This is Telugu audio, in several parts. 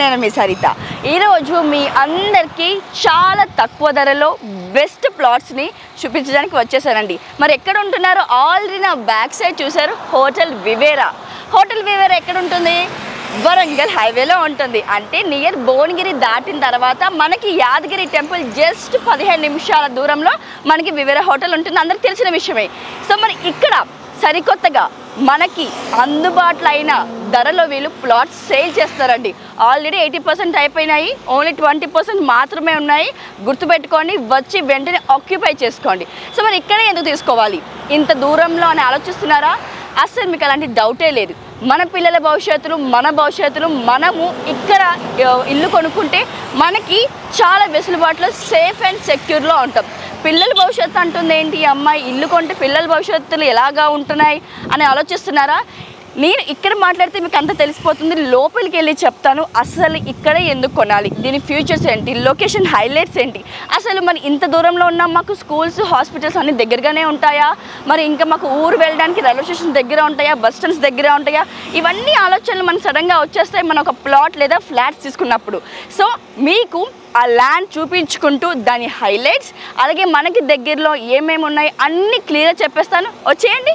నేను మీ సరిత ఈరోజు మీ అందరికీ చాలా తక్కువ ధరలో బెస్ట్ ప్లాట్స్ని చూపించడానికి వచ్చేసానండి మరి ఎక్కడ ఉంటున్నారో ఆల్రెడీ నా బ్యాక్ సైడ్ చూసారు హోటల్ వివేరా హోటల్ వివేరా ఎక్కడ ఉంటుంది వరంగల్ హైవేలో ఉంటుంది అంటే నియర్ భువనగిరి దాటిన తర్వాత మనకి యాదగిరి టెంపుల్ జస్ట్ పదిహేను నిమిషాల దూరంలో మనకి వివేరా హోటల్ ఉంటుంది అందరికి తెలిసిన విషయమే సో మరి ఇక్కడ సరికొత్తగా మనకి అందుబాటులో అయిన ధరలో వీళ్ళు ప్లాట్స్ సేల్ చేస్తారండి ఆల్రెడీ ఎయిటీ పర్సెంట్ అయిపోయినాయి ఓన్లీ ట్వంటీ పర్సెంట్ మాత్రమే ఉన్నాయి గుర్తుపెట్టుకోండి వచ్చి వెంటనే ఆక్యుపై చేసుకోండి సో మరి ఇక్కడే ఎందుకు తీసుకోవాలి ఇంత దూరంలో అని ఆలోచిస్తున్నారా అస్సలు మీకు అలాంటి డౌటే లేదు మన పిల్లల భవిష్యత్తులు మన భవిష్యత్తులు మనము ఇక్కడ ఆ, ఇల్లు కొనుక్కుంటే మనకి చాలా వెసులుబాటులో సేఫ్ అండ్ సెక్యూర్లో ఉంటాం పిల్లల భవిష్యత్తు అంటుంది ఏంటి ఈ అమ్మాయి ఇల్లు కొంటే పిల్లల భవిష్యత్తులు ఎలాగా ఉంటున్నాయి అని ఆలోచిస్తున్నారా నేను ఇక్కడ మాట్లాడితే మీకు అంత తెలిసిపోతుంది లోపలికి వెళ్ళి చెప్తాను అసలు ఇక్కడే ఎందుకు కొనాలి దీని ఫ్యూచర్స్ ఏంటి లొకేషన్ హైలైట్స్ ఏంటి అసలు మరి ఇంత దూరంలో ఉన్న మాకు స్కూల్స్ హాస్పిటల్స్ అన్ని దగ్గరగానే ఉంటాయా మరి ఇంకా మాకు ఊరు వెళ్ళడానికి రైల్వే స్టేషన్ దగ్గర ఉంటాయా బస్ స్టాండ్స్ దగ్గర ఉంటాయా ఇవన్నీ ఆలోచనలు మనకు సడన్గా వచ్చేస్తాయి మనం ఒక ప్లాట్ లేదా ఫ్లాట్స్ తీసుకున్నప్పుడు సో మీకు ఆ ల్యాండ్ చూపించుకుంటూ దాని హైలైట్స్ అలాగే మనకి దగ్గరలో ఏమేమి ఉన్నాయి అన్నీ క్లియర్గా చెప్పేస్తాను వచ్చేయండి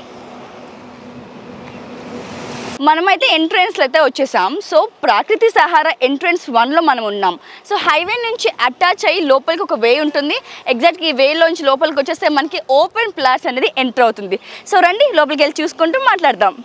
మనమైతే ఎంట్రన్స్లో అయితే వచ్చేసాం సో ప్రాకృతి సహారా ఎంట్రన్స్ వన్లో మనం ఉన్నాం సో హైవే నుంచి అటాచ్ అయ్యి లోపలికి ఒక వే ఉంటుంది ఎగ్జాక్ట్గా ఈ వేలోంచి లోపలికి వచ్చేస్తే మనకి ఓపెన్ ప్లాట్స్ అనేది ఎంటర్ అవుతుంది సో రండి లోపలికి వెళ్ళి చూసుకుంటూ మాట్లాడదాం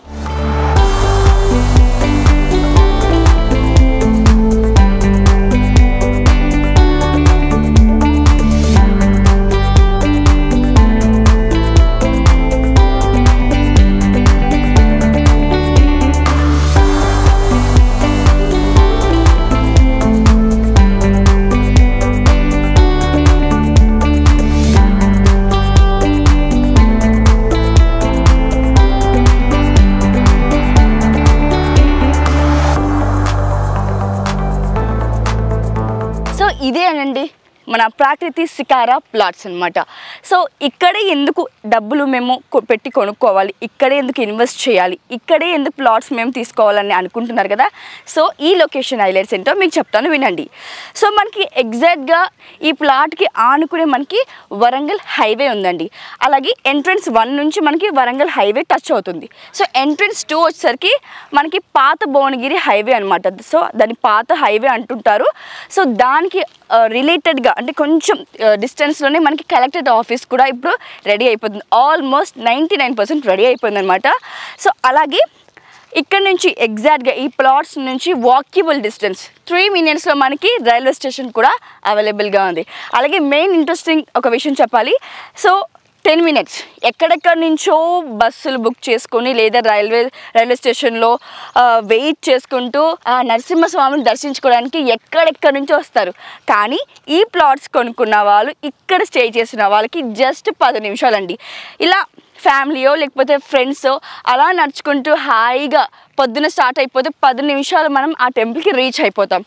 సో ఇదే అనండి మన ప్రాకృతి శికారా ప్లాట్స్ అన్నమాట సో ఇక్కడే ఎందుకు డబ్బులు మేము కొ- పెట్టి కొనుక్కోవాలి ఇక్కడే ఎందుకు ఇన్వెస్ట్ చేయాలి ఇక్కడే ఎందుకు ప్లాట్స్ మేము తీసుకోవాలని అనుకుంటున్నారు కదా సో ఈ లొకేషన్ హైలైట్స్ ఏంటో మీకు చెప్తాను వినండి సో మనకి ఎగ్జాక్ట్గా ఈ ప్లాట్కి ఆనుకునే మనకి వరంగల్ హైవే ఉందండి అలాగే ఎంట్రన్స్ వన్ నుంచి మనకి వరంగల్ హైవే టచ్ అవుతుంది సో ఎంట్రన్స్ టూ వచ్చేసరికి మనకి పాత భువనగిరి హైవే అనమాట సో దాని పాత హైవే అంటుంటారు సో దానికి రిలేటెడ్గా అంటే కొంచెం డిస్టెన్స్లోనే మనకి కలెక్టరేట్ ఆఫీస్ కూడా ఇప్పుడు రెడీ అయిపోతుంది almost ninety nine percent ready అయిపోయింది అనమాట సో అలాగే ఇక్కడ నుంచి ఎగ్జాక్ట్గా ఈ ప్లాట్స్ నుంచి వాక్యబుల్ డిస్టెన్స్ త్రీ మినిట్స్లో మనకి రైల్వే స్టేషన్ కూడా అవైలబుల్గా ఉంది అలాగే మెయిన్ ఇంట్రెస్టింగ్ ఒక విషయం చెప్పాలి సో టెన్ మినిట్స్ ఎక్కడెక్కడి నుంచో బస్సులు బుక్ చేసుకొని లేదా రైల్వే రైల్వే స్టేషన్లో వెయిట్ చేసుకుంటూ ఆ నరసింహస్వామిని దర్శించుకోవడానికి ఎక్కడెక్కడి నుంచో వస్తారు కానీ ఈ ప్లాట్స్ కొనుక్కున్న వాళ్ళు ఇక్కడ స్టే చేసిన వాళ్ళకి జస్ట్ పది నిమిషాలండి ఇలా ఫ్యామిలీయో లేకపోతే ఫ్రెండ్స్ అలా నడుచుకుంటూ హాయిగా పొద్దున స్టార్ట్ అయిపోతే పది నిమిషాలు మనం ఆ టెంపుల్కి రీచ్ అయిపోతాం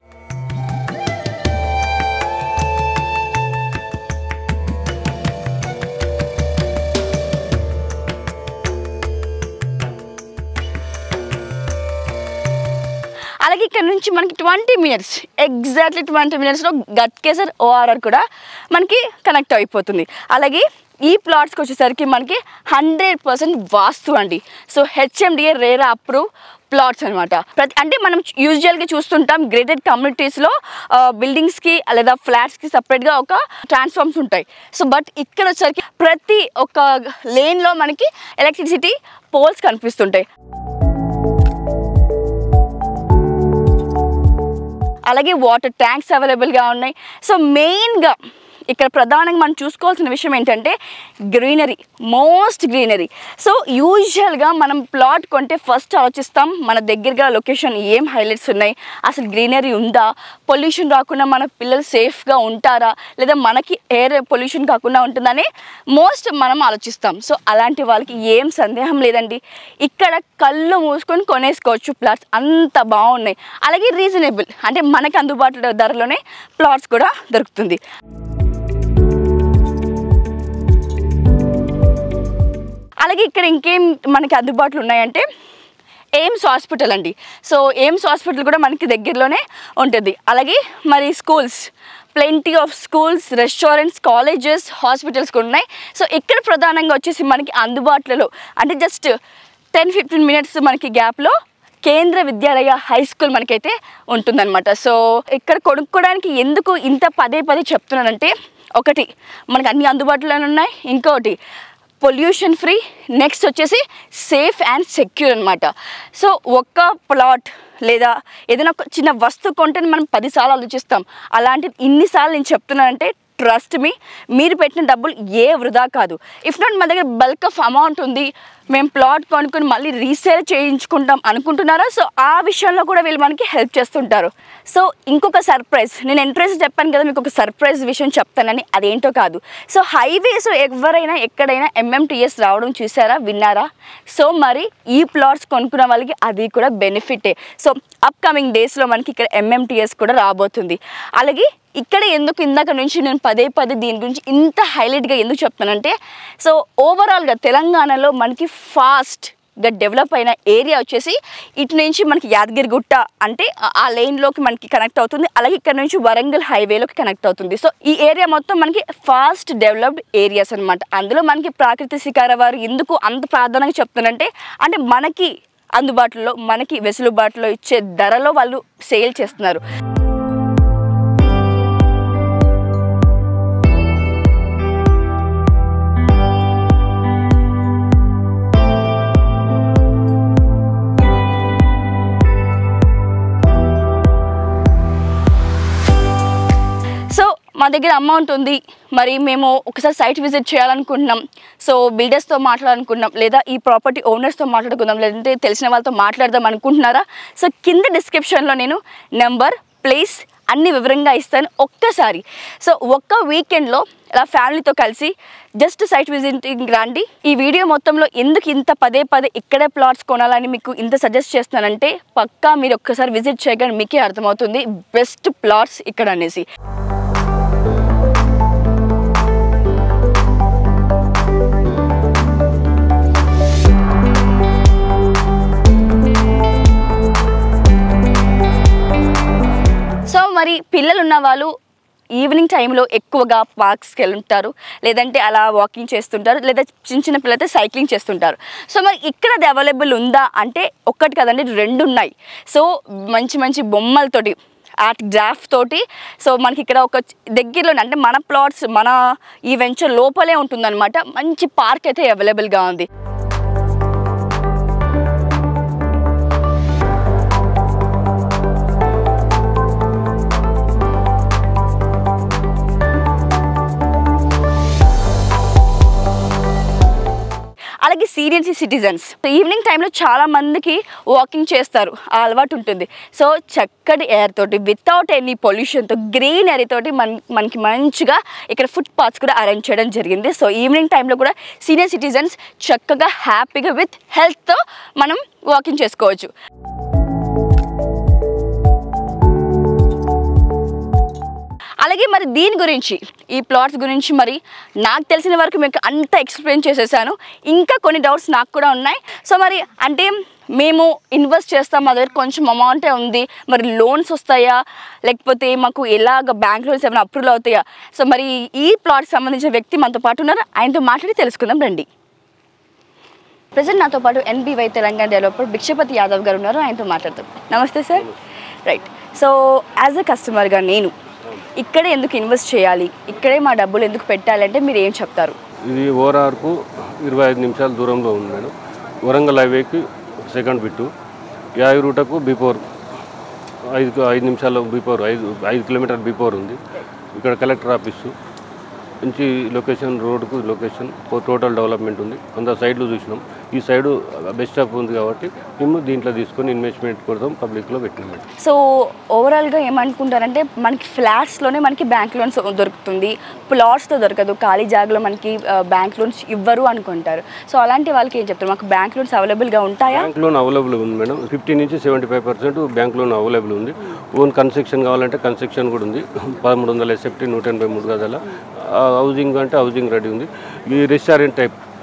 అలాగే ఇక్కడ నుంచి మనకి ట్వంటీ మినిట్స్ ఎగ్జాక్ట్లీ ట్వంటీ మినిట్స్లో గట్కేసర్ ఓఆర్ఆర్ కూడా మనకి కనెక్ట్ అయిపోతుంది అలాగే ఈ ప్లాట్స్కి వచ్చేసరికి మనకి హండ్రెడ్ పర్సెంట్ వాస్తు అండి so HMDA RERA approve plots అనమాట ప్రతి అంటే మనం యూజువల్గా చూస్తుంటాం గ్రేటెడ్ కమ్యూనిటీస్లో బిల్డింగ్స్కి లేదా ఫ్లాట్స్కి సపరేట్గా ఒక ట్రాన్స్ఫార్మ్స్ ఉంటాయి సో బట్ ఇక్కడ వచ్చేసరికి ప్రతి ఒక్క లేన్లో మనకి ఎలక్ట్రిసిటీ పోల్స్ కనిపిస్తుంటాయి అలాగే వాటర్ ట్యాంక్స్ అవైలబుల్గా ఉన్నాయి సో మెయిన్గా ఇక్కడ ప్రధానంగా మనం చూసుకోవాల్సిన విషయం ఏంటంటే గ్రీనరీ మోస్ట్ గ్రీనరీ సో యూజువల్గా మనం ప్లాట్ కొంటే ఫస్ట్ ఆలోచిస్తాం మన దగ్గరగా లొకేషన్ ఏం హైలైట్స్ ఉన్నాయి అసలు గ్రీనరీ ఉందా పొల్యూషన్ రాకుండా మన పిల్లలు సేఫ్గా ఉంటారా లేదా మనకి ఎయిర్ పొల్యూషన్ కాకుండా ఉంటుందని మోస్ట్ మనం ఆలోచిస్తాం సో అలాంటి వాళ్ళకి ఏం సందేహం లేదండి ఇక్కడ కళ్ళు మూసుకొని కొనేసుకోవచ్చు ప్లాట్స్ అంత బాగున్నాయి అలాగే రీజనబుల్ అంటే మనకి అందుబాటులో ధరలోనే ప్లాట్స్ కూడా దొరుకుతుంది అలాగే ఇక్కడ ఇంకేం మనకి అందుబాటులో ఉన్నాయంటే ఎయిమ్స్ హాస్పిటల్ అండి సో ఎయిమ్స్ హాస్పిటల్ కూడా మనకి దగ్గరలోనే ఉంటుంది అలాగే మరి schools plenty of schools restaurants colleges hospitals కూడా ఉన్నాయి సో ఇక్కడ ప్రధానంగా వచ్చేసి మనకి అందుబాటులో అంటే జస్ట్ టెన్ ఫిఫ్టీన్ మినిట్స్ మనకి గ్యాప్లో కేంద్ర విద్యాలయ హై స్కూల్ మనకైతే ఉంటుందన్నమాట సో ఇక్కడ కొనుక్కోవడానికి ఎందుకు ఇంత పదే పదే చెప్తున్నానంటే ఒకటి మనకి అన్ని అందుబాటులోనే ఉన్నాయి ఇంకొకటి పొల్యూషన్ ఫ్రీ నెక్స్ట్ వచ్చేసి సేఫ్ అండ్ సెక్యూర్ అనమాట సో ఒక్క ప్లాట్ లేదా ఏదైనా ఒక చిన్న వస్తువు కొంటే మనం పదిసార్లు ఆలోచిస్తాం అలాంటిది ఇన్నిసార్లు నేను చెప్తున్నానంటే ట్రస్ట్ మీ మీరు పెట్టిన డబ్బులు ఏ వృధా కాదు ఇఫ్ నాట్ మా దగ్గర బల్క్ ఆఫ్ అమౌంట్ ఉంది మేము ప్లాట్ కొనుక్కొని మళ్ళీ రీసేల్ చేయించుకుంటాం అనుకుంటున్నారా సో ఆ విషయంలో కూడా వీళ్ళు మనకి హెల్ప్ చేస్తుంటారు సో ఇంకొక సర్ప్రైజ్ నేను ఎంట్రెన్స్ చెప్పాను కదా మీకు ఒక సర్ప్రైజ్ విషయం చెప్తానని అదేంటో కాదు సో హైవేస్ ఎవరైనా ఎక్కడైనా ఎంఎంటీఎస్ రావడం చూసారా విన్నారా సో మరి ఈ ప్లాట్స్ కొనుక్కున్న వాళ్ళకి అది కూడా బెనిఫిటే సో అప్కమింగ్ డేస్లో మనకి ఇక్కడ ఎంఎంటీఎస్ కూడా రాబోతుంది అలాగే ఇక్కడ ఎందుకు ఇందాక నుంచి నేను పదే పదే దీని గురించి ఇంత హైలైట్గా ఎందుకు చెప్తానంటే సో ఓవరాల్గా తెలంగాణలో మనకి ఫాస్ట్గా డెవలప్ అయిన ఏరియా వచ్చేసి ఇటు నుంచి మనకి యాదగిరిగుట్ట అంటే ఆ- ఆ లైన్లోకి మనకి కనెక్ట్ అవుతుంది అలాగే ఇక్కడ నుంచి వరంగల్ హైవేలోకి కనెక్ట్ అవుతుంది సో ఈ ఏరియా మొత్తం మనకి ఫాస్ట్ డెవలప్డ్ ఏరియాస్ అన్నమాట అందులో మనకి ప్రాకృతి శిఖార వారు ఎందుకు అంత ప్రాధాన్యంగా చెప్తానంటే అంటే మనకి అందుబాటులో మనకి వెసులుబాటులో ఇచ్చే ధరలో వాళ్ళు సేల్ చేస్తున్నారు సో మా దగ్గర అమౌంట్ ఉంది మరి మేము ఒకసారి సైట్ విజిట్ చేయాలనుకుంటున్నాం సో బిల్డర్స్తో మాట్లాడాలనుకుంటున్నాం లేదా ఈ ప్రాపర్టీ ఓనర్స్తో మాట్లాడుకుందాం లేదంటే తెలిసిన వాళ్ళతో మాట్లాడదాం అనుకుంటున్నారా సో కింద డిస్క్రిప్షన్లో నేను నెంబర్ ప్లేస్ అన్ని వివరంగా ఇస్తాను ఒక్కసారి సో ఒక్క వీకెండ్లో అలా ఫ్యామిలీతో కలిసి జస్ట్ సైట్ విజిటింగ్ రండి ఈ వీడియో మొత్తంలో ఎందుకు ఇంత పదే పదే ఇక్కడే ప్లాట్స్ కొనాలని మీకు ఇంత సజెస్ట్ చేస్తున్నానంటే పక్కా మీరు ఒక్కసారి విజిట్ చేయగానే మీకే అర్థమవుతుంది బెస్ట్ ప్లాట్స్ ఇక్కడ అనేసి సో మరి పిల్లలు ఉన్న వాళ్ళు ఈవినింగ్ టైంలో ఎక్కువగా పార్క్స్కి వెళ్తుంటారు లేదంటే అలా వాకింగ్ చేస్తుంటారు లేదా చిన్న చిన్న పిల్లలైతే సైక్లింగ్ చేస్తుంటారు సో మరి ఇక్కడ అది అవైలబుల్ ఉందా అంటే ఒక్కటి కదండి రెండు ఉన్నాయి సో మంచి మంచి బొమ్మలతోటి ఆర్ట్ గ్రాఫ్ తోటి సో మనకి ఇక్కడ ఒక దగ్గరలోనే అంటే మన ప్లాట్స్ మన ఈ వెంచర్ లోపలే ఉంటుందన్నమాట మంచి పార్క్ అయితే అవైలబుల్గా ఉంది అలాగే సీనియర్ సిటిజన్స్ ఈవినింగ్ టైంలో చాలా మందికి వాకింగ్ చేస్తారు ఆ అలవాటు ఉంటుంది సో చక్కటి ఎయిర్ తోటి వితౌట్ ఎనీ పొల్యూషన్తో గ్రీన్ ఎయిర్ తోటి మన మనకి మంచిగా ఇక్కడ ఫుట్ పాత్స్ కూడా అరేంజ్ చేయడం జరిగింది సో ఈవినింగ్ టైంలో కూడా సీనియర్ సిటిజన్స్ చక్కగా హ్యాపీగా విత్ హెల్త్తో మనం వాకింగ్ చేసుకోవచ్చు అలాగే మరి దీని గురించి ఈ ప్లాట్స్ గురించి మరి నాకు తెలిసిన వరకు మీకు అంత ఎక్స్ప్లెయిన్ చేసేసాను ఇంకా కొన్ని డౌట్స్ నాకు కూడా ఉన్నాయి సో మరి అంటే మేము ఇన్వెస్ట్ చేస్తాం మా దగ్గర కొంచెం అమౌంటే ఉంది మరి లోన్స్ వస్తాయా లేకపోతే మాకు ఎలాగ బ్యాంక్ లోన్స్ ఏమైనా అప్రూవల్ అవుతాయా సో మరి ఈ ప్లాట్కి సంబంధించిన వ్యక్తి మనతో పాటు ఉన్నారు ఆయనతో మాట్లాడి తెలుసుకుందాం రండి ప్రజెంట్ నాతో పాటు ఎన్బీవై తెలంగాణ డెవలపర్ భిక్షపతి యాదవ్ గారు ఉన్నారు ఆయనతో మాట్లాడతాం నమస్తే sir right so as uh కస్టమర్గా నేను ఇక్కడే ఎందుకు ఇన్వెస్ట్ చేయాలి ఇక్కడే మా డబ్బులు ఎందుకు పెట్టాలంటే మీరు ఏం చెప్తారు ఇది ఓఆర్ఆర్కు ఇరవై ఐదు నిమిషాల దూరంలో ఉంది మేడం వరంగల్ హైవేకి సెకండ్ బిట్టు యాభై రూటకు బిఫోర్ ఐదు ఐదు నిమిషాల బిఫోర్ ఐదు ఐదు కిలోమీటర్ బిఫోర్ ఉంది ఇక్కడ కలెక్టర్ ఆఫీసు మంచి లొకేషన్ రోడ్కు లొకేషన్ టోటల్ డెవలప్మెంట్ ఉంది వంద సైడ్లు చూసినాం ఈ సైడు బెస్ట్ ఆఫ్ ఉంది కాబట్టి మేము దీంట్లో తీసుకొని ఇన్వెస్ట్మెంట్ కోసం పబ్లిక్లో పెట్టినాం మేడం సో ఓవరాల్గా ఏమనుకుంటారంటే మనకి ఫ్లాట్స్లోనే మనకి బ్యాంక్ లోన్స్ దొరుకుతుంది ప్లాట్స్తో దొరకదు ఖాళీ జాగాలో మనకి బ్యాంక్ లోన్స్ ఇవ్వరు అనుకుంటారు సో అలాంటి వాళ్ళకి ఏం చెప్తారు మాకు బ్యాంక్ లోన్స్ అవైలబుల్గా ఉంటాయా బ్యాంక్ లోన్ అవైలబుల్ ఉంది మేడం ఫిఫ్టీ నుంచి seventy five percent bank loan available ఉంది ఓన్ కన్స్ట్రక్షన్ కావాలంటే కన్స్ట్రక్షన్ కూడా ఉంది పదమూడు వందల ఎస్ఎఫ్టీ నూట ఎనభై మూడు గదాల హౌసింగ్ అంటే హౌసింగ్ రెడీ ఉంది ఈ రెస్టారెంట్ టైప్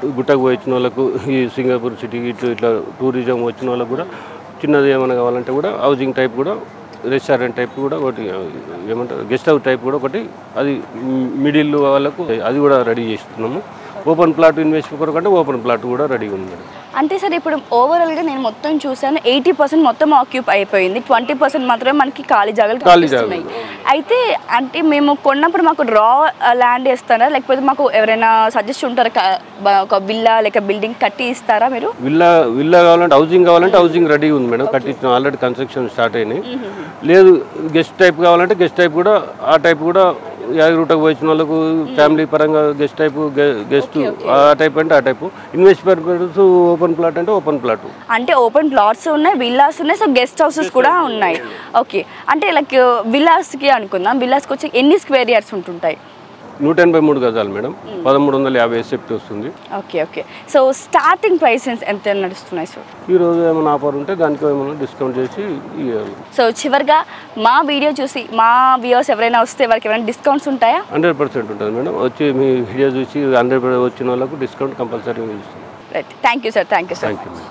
గుట్టకు వచ్చిన వాళ్ళకు ఈ సింగపూర్ సిటీ ఇటు ఇట్లా టూరిజం వచ్చిన వాళ్ళకు కూడా చిన్నది ఏమైనా కావాలంటే కూడా హౌసింగ్ టైప్ కూడా రెస్టారెంట్ టైప్ కూడా ఒకటి ఏమంటారు గెస్ట్ హౌస్ టైప్ కూడా ఒకటి అది మిడిల్ వాళ్ళకు అది కూడా రెడీ చేస్తున్నాము ఓపెన్ ప్లాట్ ఇన్వెస్ట్ కొరకు అంటే ఓపెన్ ప్లాట్ కూడా రెడీగా ఉంది మేడం అంతే సార్ ఇప్పుడు ఓవరాల్గా నేను మొత్తం చూసాను ఎయిటీ పర్సెంట్ మొత్తం ఆక్యుపై అయిపోయింది ట్వంటీ పర్సెంట్ మాత్రమే మనకి ఖాళీ జాగాలు ఖాళీ కనిపిస్తున్నాయి అయితే అంటే మేము కొన్నప్పుడు మాకు రా ల్యాండ్ ఇస్తారా లేకపోతే మాకు ఎవరైనా సజెస్ట్ ఉంటారా క- బ- ఒక విల్లా లేక బిల్డింగ్ కట్టి ఇస్తారా మీరు విల్లా విల్లా కావాలంటే హౌసింగ్ కావాలంటే హౌసింగ్ రెడీ ఉంది మేడం కట్టించిన ఆల్రెడీ కన్స్ట్రక్షన్ స్టార్ట్ అయినాయి లేదు గెస్ట్ టైప్ కావాలంటే గెస్ట్ టైప్ కూడా ఆ టైప్ కూడా యాభై రూటకు వచ్చిన వాళ్ళకు ఫ్యామిలీ పరంగా గెస్ట్ టైప్ గెస్ట్ ఆ టైప్ అంటే ఆ type invest purpose open plot అంటే ఓపెన్ ప్లాట్ అంటే ఓపెన్ ప్లాట్స్ ఉన్నాయి విల్లాస్ ఉన్నాయి సో గెస్ట్ హౌసెస్ కూడా ఉన్నాయి ఓకే అంటే లైక్ విల్లాస్కి అనుకుందాం విల్లాస్కి వచ్చి ఎన్ని స్క్వేర్ ఇయర్స్ ఉంటుంటాయి నూట ఎనభై మూడు గజాలు మేడం పదమూడు వందల యాభై ఎస్ఎఫ్టీ వస్తుంది okay okay so starting prices ఎంత నడుస్తున్నాయి సార్ ఈ రోజు ఏమైనా ఆఫర్ ఉంటే దానికి ఏమైనా డిస్కౌంట్ చేసి ఇవ్వాలి సో చివరిగా మా వీడియో చూసి మా వ్యూవర్స్ ఎవరైనా వస్తే వారికి ఏమైనా డిస్కౌంట్స్ ఉంటాయా హండ్రెడ్ పర్సెంట్ ఉంటుంది మేడం వచ్చి మీ వీడియో చూసి హండ్రెడ్ వచ్చిన వాళ్ళకు డిస్కౌంట్ కంపల్సరీ ఇస్తుంది right thank you sir thank you sir thank you madam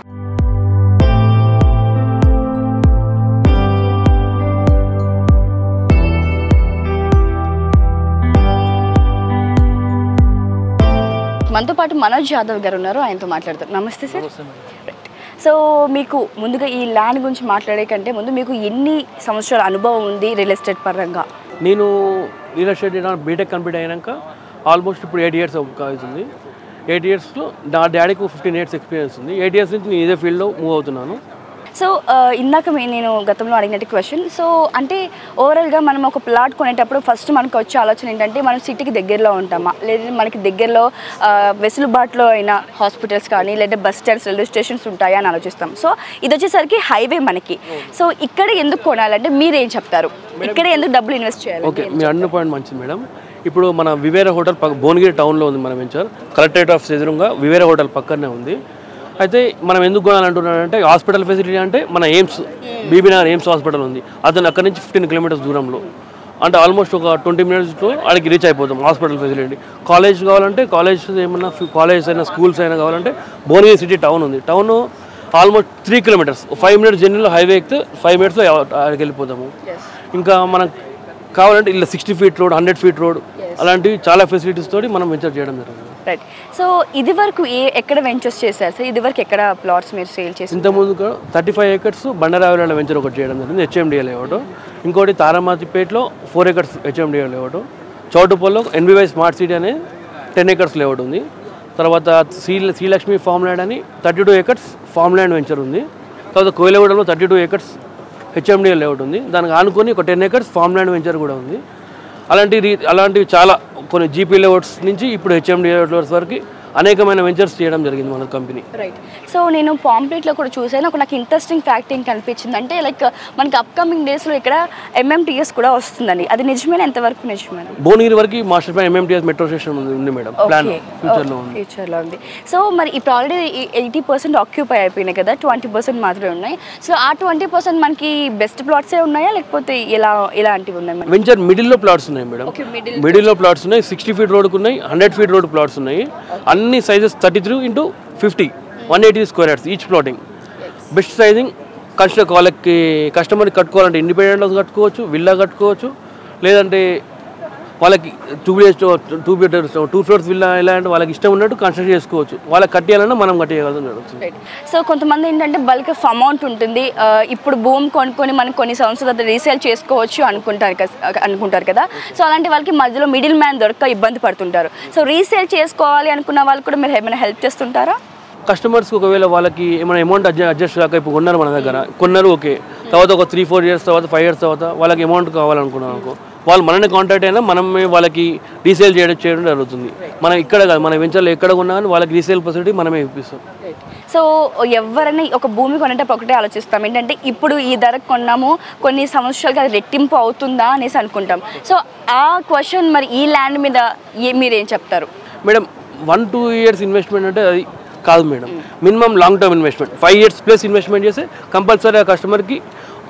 మనతో పాటు మనోజ్ యాదవ్ గారు ఉన్నారు ఆయనతో మాట్లాడతారు నమస్తే సార్ రైట్ సో మీకు ముందుగా ఈ ల్యాండ్ గురించి మాట్లాడే కంటే ముందు మీకు ఎన్ని సంవత్సరాల అనుభవం ఉంది రియల్ ఎస్టేట్ పరంగా నేను రియల్ ఎస్టేట్ బీటెక్ కంప్లీట్ అయినాక ఆల్మోస్ట్ ఇప్పుడు ఎయిట్ ఇయర్స్ అవుతుంది ఎయిట్ ఇయర్స్లో నా డాడీకి ఫిఫ్టీన్ ఇయర్స్ ఎక్స్పీరియన్స్ ఉంది ఎయిట్ ఇయర్స్ నుంచి నేను ఇదే ఫీల్డ్లో మూవ్ అవుతున్నాను సో ఆ, ఇందాక మీ- నేను గతంలో అడిగినట్టు క్వశ్చన్ సో అంటే ఓవరాల్గా మనం ఒక ప్లాట్ కొనేటప్పుడు ఫస్ట్ మనకు వచ్చే ఆలోచన ఏంటంటే మనం సిటీకి దగ్గరలో ఉంటామా లేదా మనకి దగ్గరలో ఆ, వెసులుబాటులో అయిన హాస్పిటల్స్ కానీ లేదా బస్ స్టాండ్స్ రైల్వే స్టేషన్స్ ఉంటాయా అని ఆలోచిస్తాం సో ఇది వచ్చేసరికి హైవే మనకి సో ఇక్కడ ఎందుకు కొనాలంటే మీరేం చెప్తారు ఇక్కడ ఎందుకు డబ్బులు ఇన్వెస్ట్ చేయాలి ఓకే మీ అన్న పాయింట్ మంచిది మేడం ఇప్పుడు మన వివేర హోటల్ పక్క భువనగిరి టౌన్లో ఉంది మన వెంచర్ కలెక్టరేట్ ఆఫ్ ఎదురుగా వివేర హోటల్ పక్కనే ఉంది అయితే మనం ఎందుకు కొనాలంటున్నానంటే హాస్పిటల్ ఫెసిలిటీ అంటే మన ఎయిమ్స్ బీబీనగర్ ఎయిమ్స్ హాస్పిటల్ ఉంది అతను అక్కడ నుంచి ఫిఫ్టీన్ కిలోమీటర్స్ దూరంలో అంటే ఆల్మోస్ట్ ఒక ట్వంటీ మినిట్స్లో ఆడికి రీచ్ అయిపోతాం హాస్పిటల్ ఫెసిలిటీ కాలేజ్ కావాలంటే కాలేజ్ ఏమన్నా కాలేజ్ అయినా స్కూల్స్ అయినా కావాలంటే భువనగిరి సిటీ టౌన్ ఉంది town almost three kilometres five minutes జర్నీలో హైవే ఎక్కితే ఫైవ్ మినిట్స్లో ఆడికి వెళ్ళిపోతాము ఇంకా మనం కావాలంటే ఇలా sixty feet road hundred feet road అలాంటివి చాలా ఫెసిలిటీస్ తోటి మనం వెంచర్ చేయడం జరుగుతుంది రైట్ సో ఇది వరకు ఏ ఎక్కడ వెంచర్స్ చేశారు సార్ ఇది వరకు ఎక్కడ ప్లాట్స్ మీరు సేల్ చేసి ఇంతకుముందు థర్టీ ఫైవ్ ఏకర్స్ బండరావిల వెంచర్ ఒకటి చేయడం జరిగింది హెచ్ఎండిఏ లేఅవుట్ ఇంకోటి తారామాతిపేటలో ఫోర్ ఏకర్స్ హెచ్ఎండిఏ లేఅవుట్ చౌటుపల్లో ఎన్బివై స్మార్ట్ సిటీ అనే టెన్ ఏకర్స్ లేఅవుట్ ఉంది తర్వాత శ్రీ శ్రీలక్ష్మి ఫామ్ ల్యాండ్ అని thirty two acres farm land venture ఉంది తర్వాత కోయిలగూడలో thirty two acres HMDA layout ఉంది దానికి ఆనుకొని ఒక ten acres farm land venture కూడా ఉంది అలాంటి రీ అలాంటివి చాలా కొన్ని జీపీ లేఅవుట్స్ నుంచి ఇప్పుడు హెచ్ఎండి లేఅవుట్స్ వరకు అనేకమైన వెంచర్స్ చేయడం జరిగింది మన కంపెనీ రైట్ సో నేను పాంప్లెట్లో కూడా చూసాను ఒక నాకు ఇంట్రెస్టింగ్ ఫ్యాక్ట్ ఏం కనిపించింది అంటే లైక్ మనకి అప్కమింగ్ డేస్లో ఇక్కడ ఎంఎంటీఎస్ కూడా వస్తుందండి అది నిజమేనా ఎంతవరకు నిజమేనా భువనగిరి వరకు master plan MMTS metro station ఉంది ఉంది మేడం ప్లాన్ ఫ్యూచర్లో ఉంది ఫ్యూచర్లో ఉంది సో మరి ఇప్పుడు ఆల్రెడీ ఎయిటీ పర్సెంట్ ఆక్యుపై అయిపోయినాయి కదా ట్వంటీ పర్సెంట్ మాత్రమే ఉన్నాయి సో ఆ ట్వంటీ పర్సెంట్ మనకి బెస్ట్ ప్లాట్సే ఉన్నాయా లేకపోతే ఎలా ఎలాంటివి ఉన్నాయి మనకి వెంచర్ మిడిల్లో ప్లాట్స్ ఉన్నాయి మేడం Okay, middle. మిడిల్లో ప్లాట్స్ ఉన్నాయి సిక్స్టీ ఫీట్ రోడ్కి ఉన్నాయి హండ్రెడ్ ఫీట్ రోడ్ ప్లాట్స్ ఉన్నాయి అన్ని sizes thirty three into fifty one eighty square yards each plotting best sizing కస్ట వాళ్ళకి కస్టమర్కి కట్టుకోవాలంటే ఇండిపెండెంట్ హౌస్ కట్టుకోవచ్చు విల్లా కట్టుకోవచ్చు లేదంటే వాళ్ళకి two BH two BH two floors villa ఎలా అంటే వాళ్ళకి ఇష్టం ఉన్నట్టు కన్స్ట్రక్ట్ చేసుకోవచ్చు వాళ్ళకి కట్టేయాలన్నా మనం కట్టేయగలం జరుగుతుంది రైట్ సో కొంతమంది ఏంటంటే బల్క్ ఆఫ్ అమౌంట్ ఉంటుంది ఆ, ఇప్పుడు భూమి కొనుక్కొని మనం కొన్ని సంవత్సరాల తర్వాత రీసేల్ చేసుకోవచ్చు అనుకుంటారు కదా అనుకుంటారు కదా సో అలాంటి వాళ్ళకి మధ్యలో మిడిల్ మ్యాన్ దొరక ఇబ్బంది పడుతుంటారు సో రీసేల్ చేసుకోవాలి అనుకున్న వాళ్ళు కూడా మీరు ఏమైనా హెల్ప్ చేస్తుంటారా కస్టమర్స్కి ఒకవేళ వాళ్ళకి ఏమైనా అమౌంట్ అడ్జస్ట్ అడ్జస్ట్ కాక ఇప్పుడు కొన్నారు మన దగ్గర కొన్నారు ఓకే తర్వాత ఒక త్రీ ఫోర్ ఇయర్స్ తర్వాత ఫైవ్ ఇయర్స్ తర్వాత వాళ్ళకి అమౌంట్ కావాలనుకున్నాం అనుకో వాళ్ళు మనని కాంటాక్ట్ అయినా మనమే వాళ్ళకి రీసేల్ చేయడం చేయడం జరుగుతుంది మనం ఇక్కడ కాదు మన వెంచర్లో ఎక్కడ కొన్నా కానీ వాళ్ళకి రీసేల్ ఫెసిలిటీ మనమే ఇప్పిస్తాం సో ఎవరైనా ఒక భూమి కొనేటప్పుడు ఒకటే ఆలోచిస్తాం ఏంటంటే ఇప్పుడు ఈ ధర కొన్నాము కొన్ని సంవత్సరాలుగా అది రెట్టింపు అవుతుందా అనేసి అనుకుంటాం సో ఆ క్వశ్చన్ మరి ఈ ల్యాండ్ మీద ఏ మీరేం చెప్తారు madam one two years investment అంటే అది కాదు madam minimum long term investment five years plus investment చేస్తే కంపల్సరీ ఆ కస్టమర్కి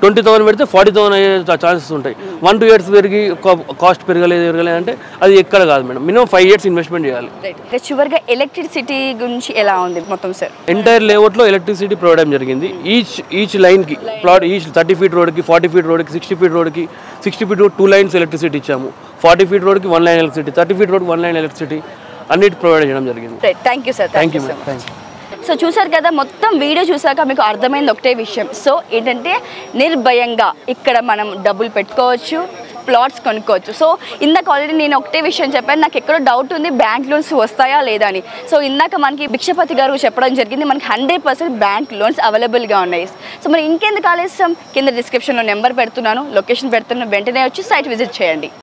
ట్వంటీ థౌసండ్ పెడితే ఫార్టీ థౌసండ్ అయ్యే ఛాన్సెస్ ఉంటాయి వన్ టూ ఇయర్స్ పెరిగి కాస్ట్ పెరగలేదు పెరగలేదు అంటే అది ఎక్కడ కాదు madam minimum five years investment చేయాలి రైట్ చివరిగా ఎలక్ట్రిసిటీ గురించి ఎలా ఉంది మొత్తం సార్ ఎంటైర్ లేఅవుట్లో ఎలక్ట్రిసిటీ ప్రొవైడ్ చేయడం జరిగింది ఈచ్ ఈచ్ లైన్కి ప్లాట్ ఈచ్ థర్టీ ఫీట్ రోడ్కి ఫార్టీ ఫీట్ రోడ్కి సిక్స్టీ ఫీట్ రోడ్కి sixty feet road two lines electricity ఇచ్చాము ఫార్టీ ఫీట్ రోడ్కి one line electricity thirty feet road one line electricity అన్నిటి ప్రొవైడ్ చేయడం జరిగింది right thank you sir thank you so madam thank you so చూసారు కదా మొత్తం వీడియో చూసాక మీకు అర్థమైంది ఒకటే విషయం సో ఏంటంటే నిర్భయంగా ఇక్కడ మనం డబ్బులు పెట్టుకోవచ్చు ప్లాట్స్ కొనుక్కోవచ్చు సో ఇందాక ఆల్రెడీ నేను ఒకటే విషయం చెప్పాను నాకు ఎక్కడో డౌట్ ఉంది బ్యాంక్ లోన్స్ వస్తాయా లేదా అని సో ఇందాక మనకి భిక్షపతి గారు చెప్పడం జరిగింది మనకి హండ్రెడ్ పర్సెంట్ బ్యాంక్ లోన్స్ అవైలబుల్గా ఉన్నాయి సో మరి ఇంకెందుకు ఆలస్యం కింద డిస్క్రిప్షన్లో నెంబర్ పెడుతున్నాను లొకేషన్ పెడుతున్నాను వెంటనే వచ్చి సైట్ విజిట్ చేయండి